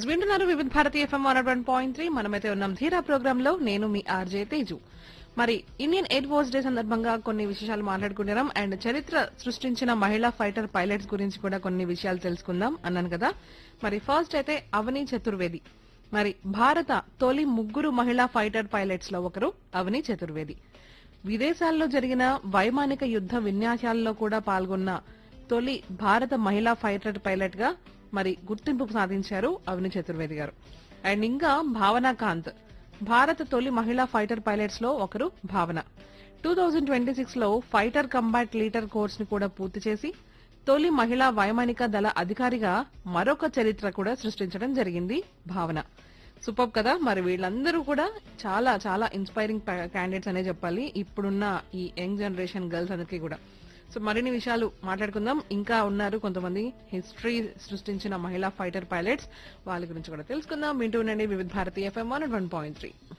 yes వింటున్నారు Vividha Bharati FM one one point three మనమైతే ఉన్నాం ధీరా ప్రోగ్రామ్ లో నేను మీ ఆర్జే తేజు మరి ఇండియన్ ఎయిర్ ఫోర్స్ డే సందర్భంగా కొన్ని విషయాలు మాట్లాడుకుంటున్నాం అండ్ చరిత్ర సృష్టించిన మహిళా ఫైటర్ పైలట్స్ గురించి కూడా కొన్ని విషయాలు తెలుసుకుందాం అన్నాను కదా మరి ఫస్ట్ అయితే అవని చతుర్వేది మరి భారత తొలి ముగ్గురు మహిళా ఫైటర్ పైలట్స్ లో ఒకరు అవని చతుర్వేది విదేశాల్లో జరిగిన వైమానిక యుద్ధ విన్యాసాల్లో కూడా పాల్గొన్న తొలి భారత మహిళా ఫైటర్ పైలట్ గా మరి గుర్తింపు సాధించారు అవని చతుర్వేది గారు అండ్ ఇంకా భావన కాంత్ భారత తొలి మహిళా ఫైటర్ పైలట్స్ లో ఒకరు Bhavana two thousand twenty six లో ఫైటర్ కంబాట్ లీటర్ కోర్స్ ని కూడా పూర్తి చేసి తొలి మహిళా వైమానిక దళ అధికారిగా మరొక చరిత్ర కూడా సృష్టించడం జరిగింది భావన సూపర్ కదా మరి వీళ్ళందరూ కూడా చాలా చాలా ఇన్స్పైరింగ్ క్యాండిడేట్స్ అనే చెప్పాలి ఇప్పుడున్న ఈ యంగ్ జనరేషన్ గర్ల్స్ అందరికీ కూడా సో మరిన్ని విషయాలు మాట్లాడుకుందాం ఇంకా ఉన్నారు కొంతమంది హిస్టరీ సృష్టించిన మహిళా ఫైటర్ పైలట్స్ వాళ్ళ గురించి కూడా తెలుసుకుందాం వింటూ ఉండండి Vividha Bharatiya FM one point three